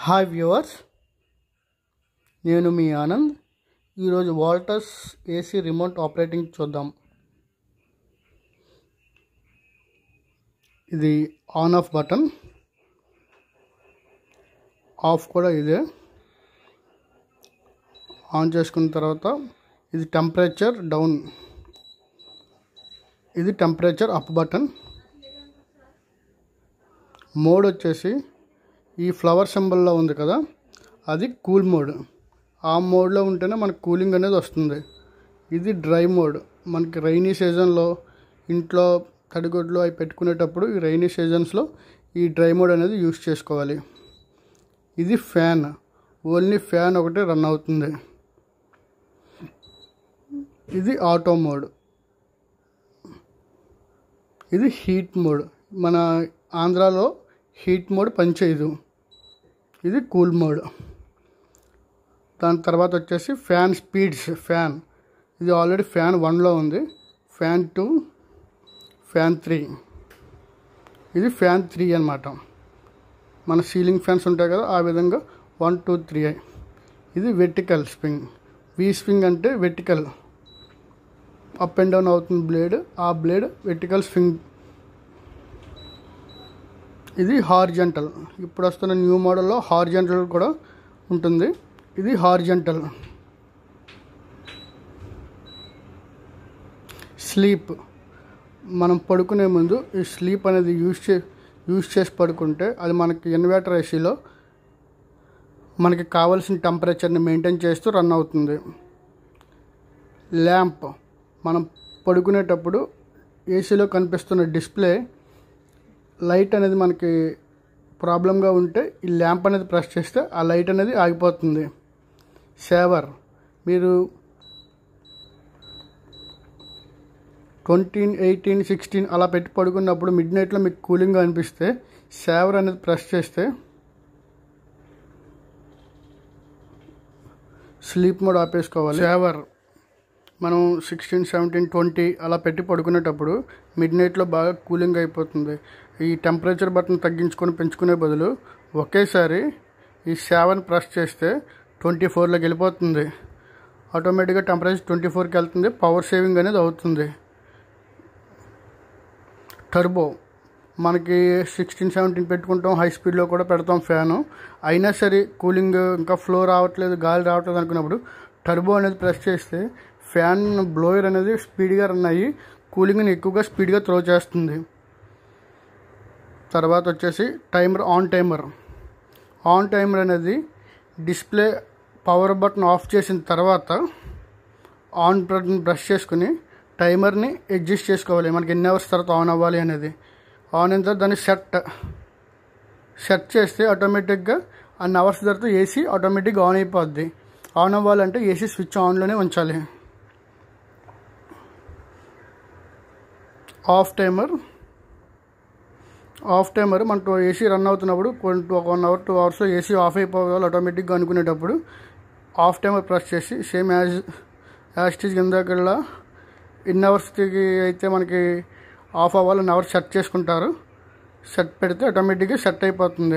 hi viewers నేను మీ ఆనంద్ ఈరోజు Walters AC remote operating చూద్దాం ఇది ఆన్ ఆఫ్ బటన్ ఆఫ్ కూడా ఇదే ఆన్ చేసుకున్న తర్వాత ఇది టెంపరేచర్ డౌన్ ఇది టెంపరేచర్ అప్ బటన్ మోడ్ వచ్చేసి ఈ ఫ్లవర్ సింబల్లో ఉంది కదా అది కూల్ మోడ్ ఆ మోడ్లో ఉంటేనే మనకు కూలింగ్ అనేది వస్తుంది ఇది డ్రై మోడ్ మనకి రైనీ సీజన్లో ఇంట్లో తడిగొడ్లు అవి పెట్టుకునేటప్పుడు ఈ రైనీ సీజన్స్లో ఈ డ్రై మోడ్ అనేది యూస్ చేసుకోవాలి ఇది ఫ్యాన్ ఓన్లీ ఫ్యాన్ ఒకటి రన్ అవుతుంది ఇది ఆటో మోడ్ ఇది హీట్ మోడ్ మన ఆంధ్రాలో హీట్ మోడ్ పనిచేయదు ఇది కూల్ మోడ్ దాని తర్వాత వచ్చేసి ఫ్యాన్ స్పీడ్స్ ఫ్యాన్ ఇది ఆల్రెడీ ఫ్యాన్ వన్లో ఉంది ఫ్యాన్ టూ ఫ్యాన్ త్రీ ఇది ఫ్యాన్ త్రీ అనమాట మన సీలింగ్ ఫ్యాన్స్ ఉంటాయి కదా ఆ విధంగా వన్ టూ త్రీ ఇది వెర్టికల్ స్వింగ్ వి స్వింగ్ అంటే వెర్టికల్ అప్ అండ్ డౌన్ అవుతుంది బ్లేడ్ ఆ బ్లేడ్ వెర్టికల్ స్వింగ్ ఇది హార్జెంటల్ ఇప్పుడు వస్తున్న న్యూ మోడల్లో హార్జెంటల్ కూడా ఉంటుంది ఇది హార్జెంటల్ స్లీప్ మనం పడుకునే ముందు ఈ స్లీప్ అనేది యూజ్ చే యూజ్ చేసి పడుకుంటే అది మనకి ఇన్వర్టర్ ఏసీలో మనకి కావాల్సిన టెంపరేచర్ని మెయింటైన్ చేస్తూ రన్ అవుతుంది ల్యాంప్ మనం పడుకునేటప్పుడు ఏసీలో కనిపిస్తున్న డిస్ప్లే లైట్ అనేది మనకి ప్రాబ్లంగా ఉంటే ఈ ల్యాంప్ అనేది ప్రెస్ చేస్తే ఆ లైట్ అనేది ఆగిపోతుంది సేవర్ మీరు ట్వంటీన్ ఎయిటీన్ సిక్స్టీన్ అలా పెట్టి పడుకున్నప్పుడు మిడ్ నైట్లో మీకు కూలింగ్గా అనిపిస్తే సేవర్ అనేది ప్రెస్ చేస్తే స్లీప్ మోడ్ ఆపేసుకోవాలి సేవర్ మనం సిక్స్టీన్ సెవెంటీన్ ట్వంటీ అలా పెట్టి పడుకునేటప్పుడు మిడ్ నైట్లో బాగా కూలింగ్ అయిపోతుంది ఈ టెంపరేచర్ బటన్ తగ్గించుకొని పెంచుకునే బదులు ఒకేసారి ఈ సెవెన్ ప్రెస్ చేస్తే ట్వంటీ ఫోర్లోకి వెళ్ళిపోతుంది ఆటోమేటిక్గా టెంపరేచర్ ట్వంటీ ఫోర్కి వెళ్తుంది పవర్ సేవింగ్ అనేది అవుతుంది టర్బో మనకి సిక్స్టీన్ సెవెంటీన్ పెట్టుకుంటాం హై స్పీడ్లో కూడా పెడతాం ఫ్యాను అయినా సరే కూలింగ్ ఇంకా ఫ్లో రావట్లేదు గాలి రావట్లేదు అనుకున్నప్పుడు టర్బో అనేది ప్రెస్ చేస్తే ఫ్యాన్ బ్లోయర్ అనేది స్పీడ్గా రన్ అయ్యి కూలింగ్ని ఎక్కువగా స్పీడ్గా త్రో చేస్తుంది తర్వాత వచ్చేసి timer on timer on timer అనేది డిస్ప్లే పవర్ బటన్ ఆఫ్ చేసిన తర్వాత ఆన్ బటన్ బ్రష్ చేసుకుని టైమర్ని అడ్జస్ట్ చేసుకోవాలి మనకి ఎన్ని అవర్స్ తర్వాత ఆన్ అవ్వాలి అనేది ఆన్ అయిన తర్వాత దాన్ని సెట్ సెట్ చేస్తే ఆటోమేటిక్గా అన్ని అవర్స్ తర్వాత ఏసీ ఆటోమేటిక్గా ఆన్ అయిపోద్ది ఆన్ అవ్వాలంటే ఏసీ స్విచ్ ఆన్లోనే ఉంచాలి ఆఫ్ టైమర్ ఆఫ్ టైమర్ మన ఏసీ రన్ అవుతున్నప్పుడు కొంచెం ఒక వన్ అవర్ టూ అవర్స్లో ఏసీ ఆఫ్ అయిపోవాలి ఆటోమేటిక్గా అనుకునేటప్పుడు ఆఫ్ టైమర్ ప్రెస్ చేసి సేమ్ యాజ్ యాజ్ టీజ్ కిందకల్లా ఎన్ని అవర్స్కి అయితే మనకి ఆఫ్ అవ్వాలని అవర్ సెట్ చేసుకుంటారు సెట్ పెడితే ఆటోమేటిక్గా సెట్ అయిపోతుంది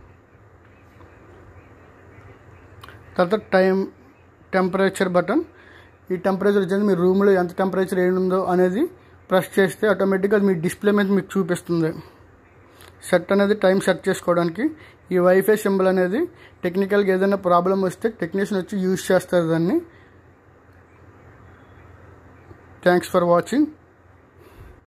తర్వాత టైం టెంపరేచర్ బటన్ ఈ టెంపరేచర్ వచ్చేది మీ రూమ్లో ఎంత టెంపరేచర్ ఏందో అనేది ప్రెస్ చేస్తే ఆటోమేటిక్గా అది మీ డిస్ప్లే మీద మీకు చూపిస్తుంది సెట్ అనేది టైం సెట్ చేసుకోవడానికి ఈ వైఫై సింబల్ అనేది టెక్నికల్గా ఏదైనా ప్రాబ్లం వస్తే టెక్నీషియన్ వచ్చి యూజ్ చేస్తారు దాన్ని థ్యాంక్స్ ఫర్ వాచింగ్